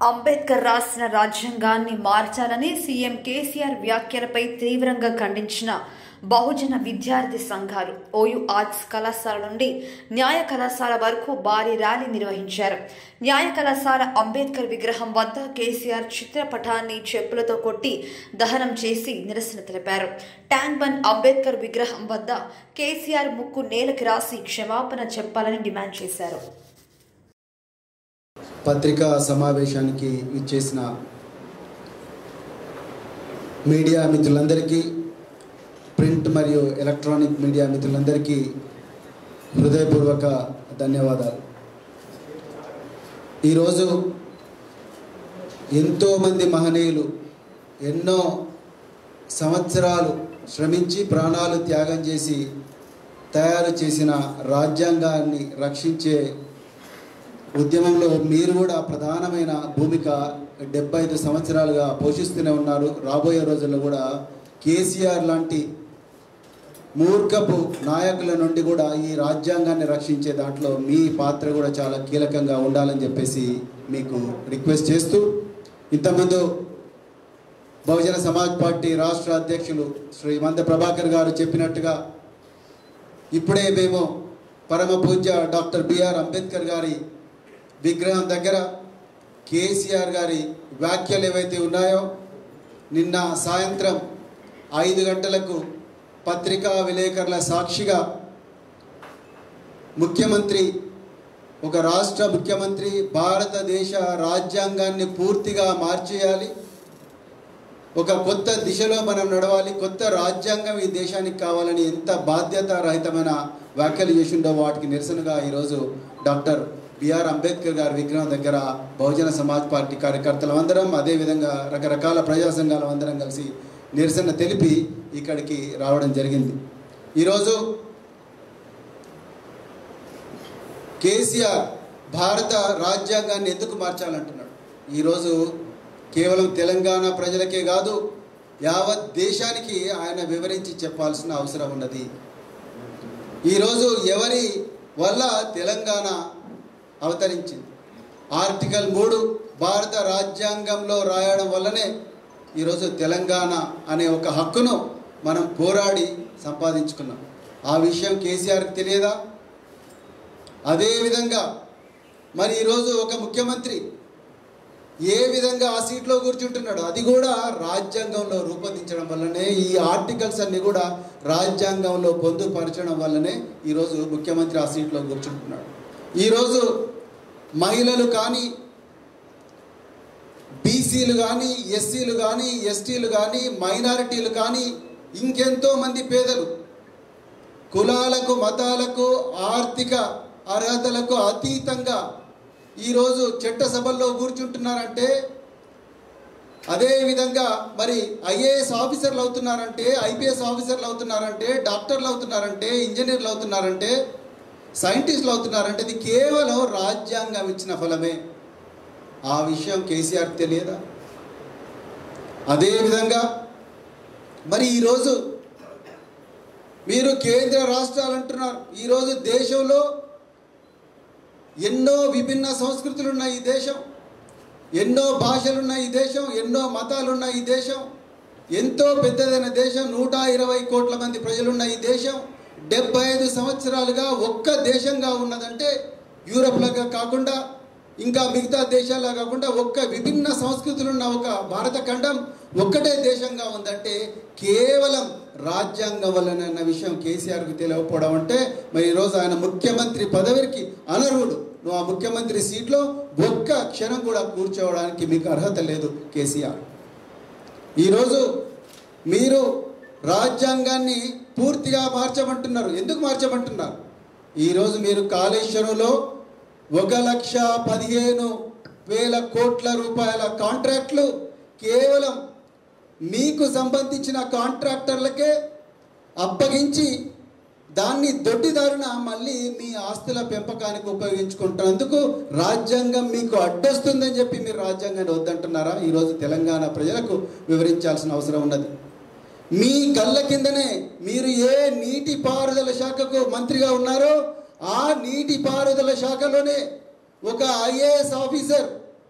అంబేద్కర్ రాసిన రాజ్యాంగాన్ని మార్చాలని సీఎం కేసీఆర్ వ్యాఖ్యలపై తీవ్రంగా ఖండించిన బహుజన విద్యార్థి సంఘాలు ఓయూ ఆర్ట్స్ కళాశాల నుండి న్యాయ కళాశాల వరకు భారీ ర్యాలీ నిర్వహించారు న్యాయ కళాశాల అంబేద్కర్ విగ్రహం వద్ద కేసీఆర్ చిత్రపటాన్ని చెప్పులతో కొట్టి దహనం చేసి నిరసన తెలిపారు ట్యాంక్ బండ్ అంబేద్కర్ విగ్రహం వద్ద కేసీఆర్ ముక్కు నేలకి రాసి క్షమాపణ చెప్పాలని డిమాండ్ చేశారు పత్రికా సమావేశానికి ఇచ్చేసిన మీడియా మిత్రులందరికీ ప్రింట్ మరియు ఎలక్ట్రానిక్ మీడియా మిత్రులందరికీ హృదయపూర్వక ధన్యవాదాలు ఈరోజు ఎంతోమంది మహనీయులు ఎన్నో సంవత్సరాలు శ్రమించి ప్రాణాలు త్యాగం చేసి తయారు చేసిన రాజ్యాంగాన్ని రక్షించే ఉద్యమంలో మీరు కూడా ప్రధానమైన భూమిక డెబ్బై ఐదు సంవత్సరాలుగా పోషిస్తూనే ఉన్నారు రాబోయే రోజుల్లో కూడా కేసీఆర్ లాంటి మూర్ఖపు నాయకుల నుండి కూడా ఈ రాజ్యాంగాన్ని రక్షించే దాంట్లో మీ పాత్ర కూడా చాలా కీలకంగా ఉండాలని చెప్పేసి మీకు రిక్వెస్ట్ చేస్తూ ఇంతకుముందు బహుజన సమాజ్ పార్టీ రాష్ట్ర అధ్యక్షులు శ్రీ మంద ప్రభాకర్ గారు చెప్పినట్టుగా ఇప్పుడే మేము పరమ పూజ్య డాక్టర్ బిఆర్ అంబేద్కర్ గారి విగ్రహం దగ్గర కేసీఆర్ గారి వ్యాఖ్యలు ఏవైతే ఉన్నాయో నిన్న సాయంత్రం ఐదు గంటలకు పత్రికా విలేకరుల సాక్షిగా ముఖ్యమంత్రి ఒక రాష్ట్ర ముఖ్యమంత్రి భారతదేశ రాజ్యాంగాన్ని పూర్తిగా మార్చేయాలి ఒక కొత్త దిశలో మనం నడవాలి కొత్త రాజ్యాంగం ఈ దేశానికి కావాలని ఎంత బాధ్యత రహితమైన వ్యాఖ్యలు చేసిండో వాటికి నిరసనగా ఈరోజు డాక్టర్ బిఆర్ అంబేద్కర్ గారి విగ్రహం దగ్గర బహుజన సమాజ్ పార్టీ కార్యకర్తలు అందరం అదేవిధంగా రకరకాల ప్రజా సంఘాలు అందరం కలిసి నిరసన తెలిపి ఇక్కడికి రావడం జరిగింది ఈరోజు కేసీఆర్ భారత రాజ్యాంగాన్ని ఎందుకు మార్చాలంటున్నాడు ఈరోజు కేవలం తెలంగాణ ప్రజలకే కాదు యావత్ దేశానికి ఆయన వివరించి చెప్పాల్సిన అవసరం ఉన్నది ఈరోజు ఎవరి వల్ల తెలంగాణ అవతరించింది ఆర్టికల్ మూడు భారత రాజ్యాంగంలో రాయడం వల్లనే ఈరోజు తెలంగాణ అనే ఒక హక్కును మనం పోరాడి సంపాదించుకున్నాం ఆ విషయం కేసీఆర్కి తెలియదా అదేవిధంగా మరి ఈరోజు ఒక ముఖ్యమంత్రి ఏ విధంగా ఆ సీట్లో కూర్చుంటున్నాడు అది కూడా రాజ్యాంగంలో రూపొందించడం వల్లనే ఈ ఆర్టికల్స్ అన్ని కూడా రాజ్యాంగంలో పొందుపరచడం వల్లనే ఈరోజు ముఖ్యమంత్రి ఆ సీట్లో కూర్చుంటున్నాడు ఈరోజు మహిళలు కానీ బీసీలు కానీ ఎస్సీలు కానీ ఎస్టీలు కానీ మైనారిటీలు కానీ ఇంకెంతో మంది పేదలు కులాలకు మతాలకు ఆర్థిక అర్హతలకు అతీతంగా ఈరోజు చట్టసభల్లో కూర్చుంటున్నారంటే అదేవిధంగా మరి ఐఏఎస్ ఆఫీసర్లు అవుతున్నారంటే ఐపీఎస్ ఆఫీసర్లు అవుతున్నారంటే డాక్టర్లు అవుతున్నారంటే ఇంజనీర్లు అవుతున్నారంటే సైంటిస్టులు అవుతున్నారంటే ఇది కేవలం రాజ్యాంగం ఇచ్చిన ఫలమే ఆ విషయం కేసీఆర్ తెలియదా అదేవిధంగా మరి ఈరోజు మీరు కేంద్ర రాష్ట్రాలు అంటున్నారు ఈరోజు దేశంలో ఎన్నో విభిన్న సంస్కృతులు ఉన్నాయి ఈ దేశం ఎన్నో భాషలున్న ఈ దేశం ఎన్నో మతాలున్న ఈ దేశం ఎంతో పెద్దదైన దేశం నూట ఇరవై కోట్ల మంది ప్రజలున్న ఈ దేశం డెబ్బై ఐదు సంవత్సరాలుగా ఒక్క దేశంగా ఉన్నదంటే యూరప్లాగా కాకుండా ఇంకా మిగతా దేశాలా కాకుండా ఒక్క విభిన్న సంస్కృతులున్న ఒక భారత ఖండం ఒక్కటే దేశంగా ఉందంటే కేవలం రాజ్యాంగం వల్లనన్న విషయం కేసీఆర్కి తెలియకపోవడం అంటే మరి ఈరోజు ఆయన ముఖ్యమంత్రి పదవికి అనర్హుడు నువ్వు ఆ ముఖ్యమంత్రి సీట్లో ఒక్క క్షణం కూడా కూర్చోవడానికి మీకు అర్హత లేదు కేసీఆర్ ఈరోజు మీరు రాజ్యాంగాన్ని పూర్తిగా మార్చమంటున్నారు ఎందుకు మార్చమంటున్నారు ఈరోజు మీరు కాళేశ్వరంలో ఒక లక్ష పదిహేను వేల కోట్ల రూపాయల కాంట్రాక్ట్లు కేవలం మీకు సంబంధించిన కాంట్రాక్టర్లకే అప్పగించి దాన్ని దొడ్డిదారున మళ్ళీ మీ ఆస్తుల పెంపకానికి ఉపయోగించుకుంటున్నందుకు రాజ్యాంగం మీకు అడ్డొస్తుందని చెప్పి మీరు రాజ్యాంగాన్ని వద్దంటున్నారా ఈరోజు తెలంగాణ ప్రజలకు వివరించాల్సిన అవసరం ఉన్నది మీ కళ్ళ కిందనే మీరు ఏ నీటి పారుదల శాఖకు మంత్రిగా ఉన్నారో ఆ నీటి పారుదల శాఖలోనే ఒక ఐఏఎస్ ఆఫీసర్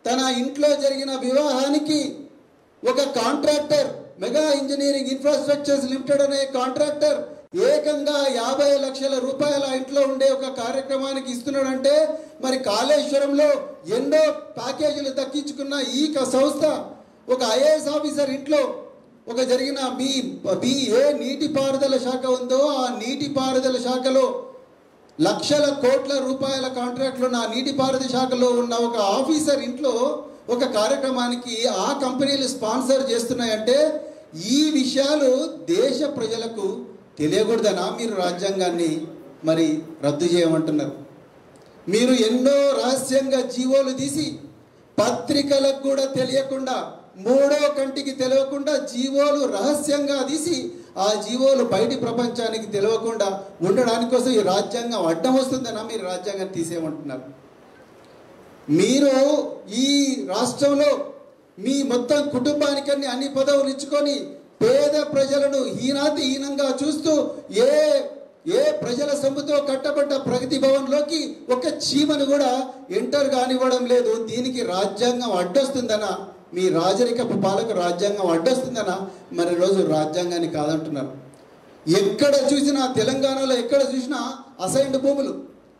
తన ఇంట్లో జరిగిన వివాహానికి ఒక contractor Megha engineering infrastructures limited అనే కాంట్రాక్టర్ ఏకంగా యాభై లక్షల రూపాయల ఇంట్లో ఉండే ఒక కార్యక్రమానికి ఇస్తున్నాడంటే మరి కాళేశ్వరంలో ఎన్నో ప్యాకేజీలు దక్కించుకున్న ఈ క- సంస్థ ఒక ఐఏఎస్ ఆఫీసర్ ఇంట్లో ఒక జరిగిన మీ మీ ఏ నీటిపారుదల శాఖ ఉందో ఆ నీటిపారుదల శాఖలో లక్షల కోట్ల రూపాయల కాంట్రాక్ట్లు నా నీటిపారుదల శాఖలో ఉన్న ఒక ఆఫీసర్ ఇంట్లో ఒక కార్యక్రమానికి ఆ కంపెనీలు స్పాన్సర్ చేస్తున్నాయంటే ఈ విషయాలు దేశ ప్రజలకు తెలియకూడదనా మీరు రాజ్యాంగాన్ని మరి రద్దు చేయమంటున్నారు మీరు ఎన్నో రహస్యంగా జీవోలు తీసి పత్రికలకు కూడా తెలియకుండా మూడో కంటికి తెలియకుండా జీవోలు రహస్యంగా తీసి ఆ జీవోలు బయటి ప్రపంచానికి తెలియకుండా ఉండడానికి కోసం ఈ రాజ్యాంగం అడ్డం వస్తుందనా మీరు రాజ్యాంగం తీసేయమంటున్నారు మీరు ఈ రాష్ట్రంలో మీ మొత్తం కుటుంబానికన్ని అన్ని పదవులు ఇచ్చుకొని పేద ప్రజలను హీనాతి హీనంగా చూస్తూ ఏ ఏ ప్రజల సొమ్ముతో కట్టబడ్డ ప్రగతి భవన్లోకి ఒక చీమను కూడా ఎంటర్ కానివ్వడం లేదు దీనికి రాజ్యాంగం అడ్డొస్తుందనా మీ రాజరికపు పాలకు రాజ్యాంగం అడ్డొస్తుందనా మరి రోజు రాజ్యాంగాన్ని కాదంటున్నారు ఎక్కడ చూసినా తెలంగాణలో ఎక్కడ చూసినా అసైన్డ్ భూములు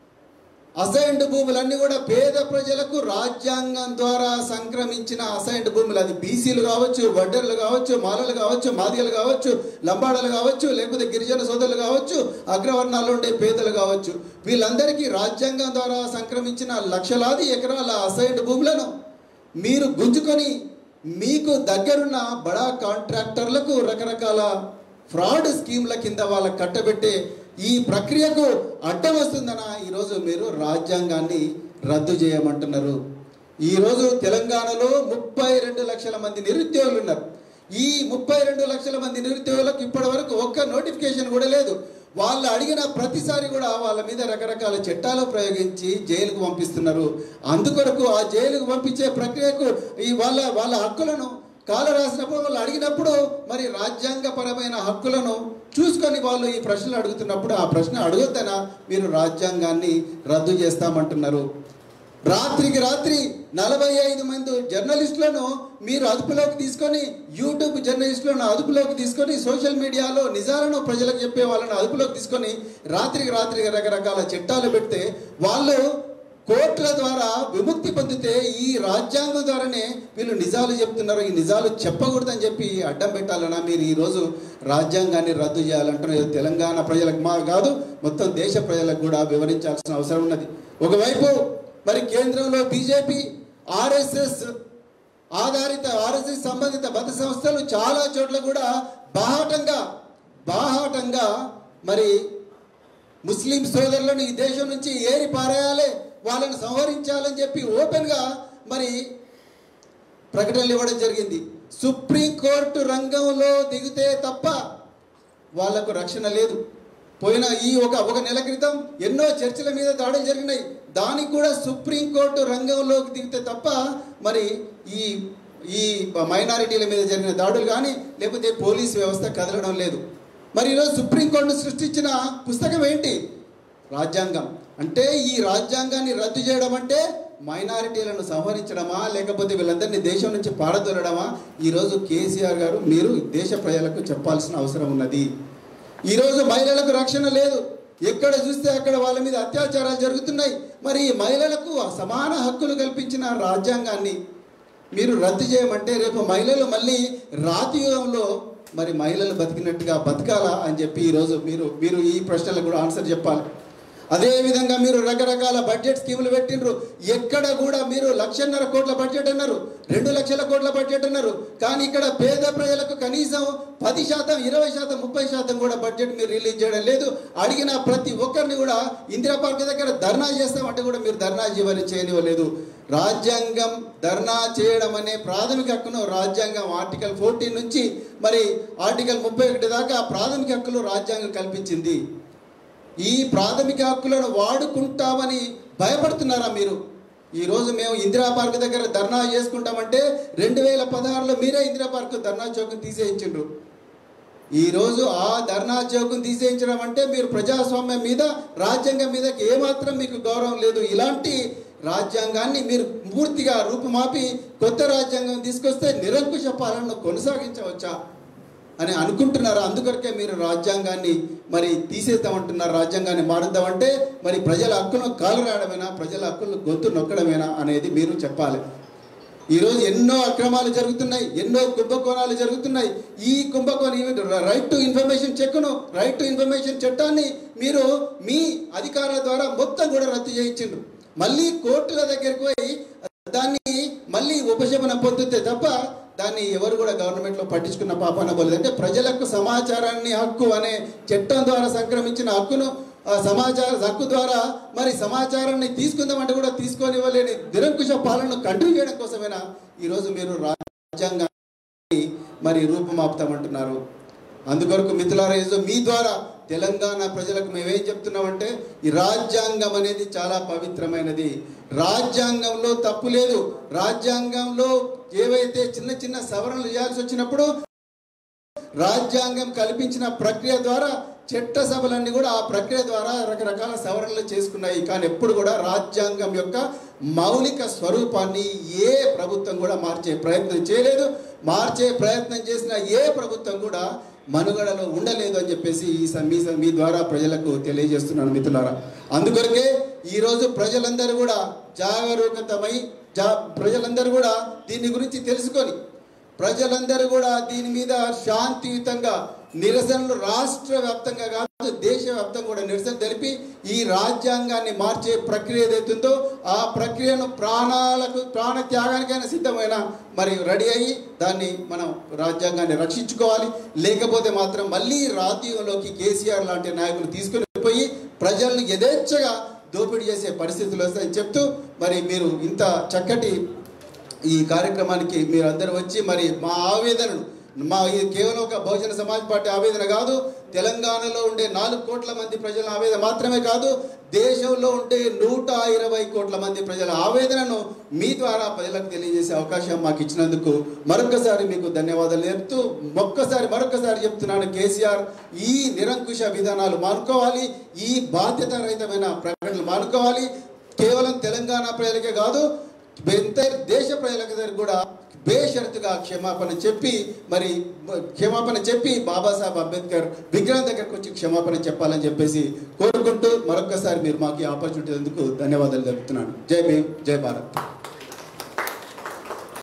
అసైన్డ్ భూములన్నీ కూడా పేద ప్రజలకు రాజ్యాంగం ద్వారా సంక్రమించిన అసైన్డ్ భూములు అది బీసీలు కావచ్చు వడ్డర్లు కావచ్చు మాలలు కావచ్చు మాదిగలు కావచ్చు లంబాడలు కావచ్చు లేకపోతే గిరిజన సోదరులు కావచ్చు అగ్రవర్ణాల్లో ఉండే పేదలు కావచ్చు వీళ్ళందరికీ రాజ్యాంగం ద్వారా సంక్రమించిన లక్షలాది ఎకరాల అసైన్డ్ భూములను మీరు గుంజుకొని మీకు దగ్గరున్న బడా కాంట్రాక్టర్లకు రకరకాల ఫ్రాడ్ స్కీమ్ల కింద వాళ్ళకి కట్టబెట్టే ఈ ప్రక్రియకు అడ్డం వస్తుందనా ఈరోజు మీరు రాజ్యాంగాన్ని రద్దు చేయమంటున్నారు ఈరోజు తెలంగాణలో ముప్పై రెండు లక్షల మంది నిరుద్యోగులు ఉన్నారు ఈ ముప్పై రెండు లక్షల మంది నిరుద్యోగులకు ఇప్పటి వరకు ఒక్క నోటిఫికేషన్ కూడా లేదు వాళ్ళు అడిగిన ప్రతిసారి కూడా వాళ్ళ మీద రకరకాల చట్టాలు ప్రయోగించి జైలుకు పంపిస్తున్నారు అందుకొరకు ఆ జైలుకు పంపించే ప్రక్రియకు ఈ వాళ్ళ వాళ్ళ హక్కులను కాల రాసినప్పుడు వాళ్ళు అడిగినప్పుడు మరి రాజ్యాంగపరమైన హక్కులను చూసుకొని వాళ్ళు ఈ ప్రశ్నలు అడుగుతున్నప్పుడు ఆ ప్రశ్న అడగొద్దనా మీరు రాజ్యాంగాన్ని రద్దు చేస్తామంటున్నారు రాత్రికి రాత్రి నలభై ఐదు మంది జర్నలిస్టులను మీరు అదుపులోకి తీసుకొని యూట్యూబ్ జర్నలిస్టులను అదుపులోకి తీసుకొని సోషల్ మీడియాలో నిజాలను ప్రజలకు చెప్పే వాళ్ళని అదుపులోకి తీసుకొని రాత్రికి రాత్రికి రకరకాల చట్టాలు పెడితే వాళ్ళు కోర్టుల ద్వారా విముక్తి పొందితే ఈ రాజ్యాంగం ద్వారానే వీళ్ళు నిజాలు చెప్తున్నారు ఈ నిజాలు చెప్పకూడదని చెప్పి అడ్డం పెట్టాలన్నా మీరు ఈరోజు రాజ్యాంగాన్ని రద్దు చేయాలంటున్నారు తెలంగాణ ప్రజలకు మా కాదు మొత్తం దేశ ప్రజలకు కూడా వివరించాల్సిన అవసరం ఉన్నది ఒకవైపు మరి కేంద్రంలో బీజేపీ ఆర్ఎస్ఎస్ ఆధారిత ఆర్ఎస్ఎస్ సంబంధిత మత సంస్థలు చాలా చోట్ల కూడా బాహాటంగా బాహాటంగా మరి ముస్లిం సోదరులను ఈ దేశం నుంచి ఏరి పారేయాలి వాళ్ళని సంహరించాలని చెప్పి ఓపెన్గా మరి ప్రకటనలు ఇవ్వడం జరిగింది సుప్రీంకోర్టు రంగంలో దిగితే తప్ప వాళ్లకు రక్షణ లేదు పోయిన ఈ ఒక ఒక నెల క్రితం ఎన్నో చర్చల మీద దాడులు జరిగినాయి దానికి కూడా సుప్రీంకోర్టు రంగంలోకి దిగితే తప్ప మరి ఈ ఈ మైనారిటీల మీద జరిగిన దాడులు కానీ లేకపోతే పోలీస్ వ్యవస్థ కదలడం లేదు మరి ఈరోజు సుప్రీంకోర్టును సృష్టించిన పుస్తకం ఏంటి రాజ్యాంగం అంటే ఈ రాజ్యాంగాన్ని రద్దు చేయడం అంటే మైనారిటీలను సంహరించడమా లేకపోతే వీళ్ళందరినీ దేశం నుంచి పారదోలడమా ఈరోజు కేసీఆర్ గారు మీరు దేశ ప్రజలకు చెప్పాల్సిన అవసరం ఉన్నది ఈరోజు మహిళలకు రక్షణ లేదు ఎక్కడ చూస్తే అక్కడ వాళ్ళ మీద అత్యాచారాలు జరుగుతున్నాయి మరి ఈ మహిళలకు సమాన హక్కులు కల్పించిన రాజ్యాంగాన్ని మీరు రద్దు చేయమంటే రేపు మహిళలు మళ్ళీ రాతి యుగంలో మరి మహిళలు బతికినట్టుగా బతకాలా అని చెప్పి ఈరోజు మీరు మీరు ఈ ప్రశ్నలకు కూడా ఆన్సర్ చెప్పాలి అదే విధంగా మీరు రకరకాల బడ్జెట్ స్కీములు పెట్టినరు ఎక్కడ కూడా మీరు లక్షన్నర కోట్ల బడ్జెట్ అన్నారు రెండు లక్షల కోట్ల బడ్జెట్ అన్నారు కానీ ఇక్కడ పేద ప్రజలకు కనీసం పది శాతం ఇరవై శాతం ముప్పై శాతం కూడా బడ్జెట్ మీరు రిలీజ్ చేయడం లేదు అడిగిన ప్రతి ఒక్కరిని కూడా ఇందిరా పార్క్ దగ్గర ధర్నా చేస్తామంటే కూడా మీరు ధర్నా జీవని చేయనివ్వలేదు రాజ్యాంగం ధర్నా చేయడం అనే ప్రాథమిక హక్కును రాజ్యాంగం ఆర్టికల్ ఫోర్టీన్ నుంచి మరి ఆర్టికల్ ముప్పై ఒకటి దాకా ప్రాథమిక హక్కులు రాజ్యాంగం కల్పించింది ఈ ప్రాథమిక హక్కులను వాడుకుంటామని భయపడుతున్నారా మీరు ఈరోజు మేము ఇందిరా పార్క్ దగ్గర ధర్నా చేసుకుంటామంటే రెండు వేల పదహారులో మీరే ఇందిరా పార్క్ ధర్నా చౌకం తీసేయించిండ్రు ఈరోజు ఆ ధర్నా చౌకం తీసేయించడం అంటే మీరు ప్రజాస్వామ్యం మీద రాజ్యాంగం మీద ఏమాత్రం మీకు గౌరవం లేదు ఇలాంటి రాజ్యాంగాన్ని మీరు పూర్తిగా రూపుమాపి కొత్త రాజ్యాంగం తీసుకొస్తే నిరంకుశ పాలనను కొనసాగించవచ్చా అని అనుకుంటున్నారు అందుకొరకే మీరు రాజ్యాంగాన్ని మరి తీసేద్దామంటున్నారు రాజ్యాంగాన్ని మారుద్దామంటే మరి ప్రజల హక్కును కాలు రాయడమేనా ప్రజల హక్కులను గొంతు నొక్కడమేనా అనేది మీరు చెప్పాలి ఈరోజు ఎన్నో అక్రమాలు జరుగుతున్నాయి ఎన్నో కుంభకోణాలు జరుగుతున్నాయి ఈ కుంభకోణం రైట్ టు ఇన్ఫర్మేషన్ చెక్కును రైట్ టు ఇన్ఫర్మేషన్ చట్టాన్ని మీరు మీ అధికారుల ద్వారా మొత్తం కూడా రద్దు చేయించిండ్రు మళ్ళీ కోర్టుల దగ్గరికి పోయి దాన్ని మళ్ళీ ఉపశమన పొందితే తప్ప దాన్ని ఎవరు కూడా గవర్నమెంట్లో పట్టించుకున్న పాపాన పోలేదు అంటే ప్రజలకు సమాచారాన్ని హక్కు అనే చట్టం ద్వారా సంక్రమించిన హక్కును ఆ సమాచార హక్కు ద్వారా మరి సమాచారాన్ని తీసుకుందామంటే కూడా తీసుకోనివ్వలేని నిరంకుశ పాలనను కంట్రీ చేయడం కోసమేనా ఈరోజు మీరు రాజ్యాంగాన్ని మరి రూపుమాపుతామంటున్నారు అందుకొరకు మిథులారా ఈరోజు మీ ద్వారా తెలంగాణ ప్రజలకు మేమేం చెప్తున్నామంటే ఈ రాజ్యాంగం అనేది చాలా పవిత్రమైనది రాజ్యాంగంలో తప్పు లేదు రాజ్యాంగంలో ఏవైతే చిన్న చిన్న సవరణలు చేయాల్సి వచ్చినప్పుడు రాజ్యాంగం కల్పించిన ప్రక్రియ ద్వారా చట్టసభలన్నీ కూడా ఆ ప్రక్రియ ద్వారా రకరకాల సవరణలు చేసుకున్నాయి కానీ ఎప్పుడు కూడా రాజ్యాంగం యొక్క మౌలిక స్వరూపాన్ని ఏ ప్రభుత్వం కూడా మార్చే ప్రయత్నం చేయలేదు మార్చే ప్రయత్నం చేసిన ఏ ప్రభుత్వం కూడా మనుగడలో ఉండలేదు అని చెప్పేసి ఈ స- మీ స- మీ ద్వారా ప్రజలకు తెలియజేస్తున్నాను మిత్రులారా అందుకొరకే ఈరోజు ప్రజలందరూ కూడా జాగరూకతమై జా ప్రజలందరూ కూడా దీని గురించి తెలుసుకొని ప్రజలందరూ కూడా దీని మీద శాంతియుతంగా నిరసనలు రాష్ట్ర వ్యాప్తంగా కాదు దేశవ్యాప్తంగా కూడా నిరసన తెలిపి ఈ రాజ్యాంగాన్ని మార్చే ప్రక్రియ ఏదైతుందో ఆ ప్రక్రియను ప్రాణాలకు ప్రాణ త్యాగానికైనా సిద్ధమైన మరి రెడీ అయ్యి దాన్ని మనం రాజ్యాంగాన్ని రక్షించుకోవాలి లేకపోతే మాత్రం మళ్ళీ రాజ్యంలోకి కేసీఆర్ లాంటి నాయకులు తీసుకుని పోయి ప్రజలను యథేచ్ఛగా దోపిడీ చేసే పరిస్థితులు వస్తాయని చెప్తూ మరి మీరు ఇంత చక్కటి ఈ కార్యక్రమానికి మీరు అందరూ వచ్చి మరి మా ఆవేదనను మా ఇది కేవలం ఒక బహుజన సమాజ్ పార్టీ ఆవేదన కాదు తెలంగాణలో ఉండే నాలుగు కోట్ల మంది ప్రజల ఆవేదన మాత్రమే కాదు దేశంలో ఉండే నూట ఇరవై కోట్ల మంది ప్రజల ఆవేదనను మీ ద్వారా ప్రజలకు తెలియజేసే అవకాశం మాకు ఇచ్చినందుకు మరొకసారి మీకు ధన్యవాదాలు చెప్తూ ఒక్కసారి మరొకసారి చెప్తున్నాను కేసీఆర్ ఈ నిరంకుశ విధానాలు మానుకోవాలి ఈ బాధ్యత రహితమైన ప్రకటనలు మానుకోవాలి కేవలం తెలంగాణ ప్రజలకే కాదు ఎంత దేశ ప్రజలకు కూడా బేషరతుగా క్షమాపణ చెప్పి మరి క్షమాపణ చెప్పి బాబాసాహెబ్ అంబేద్కర్ విగ్రహం దగ్గరకు వచ్చి క్షమాపణ చెప్పాలని చెప్పేసి కోరుకుంటూ మరొకసారి మీరు మాకు ఈ ఆపర్చునిటీ అందుకు ధన్యవాదాలు తెలుపుతున్నాను జై భీమ్ జై భారత్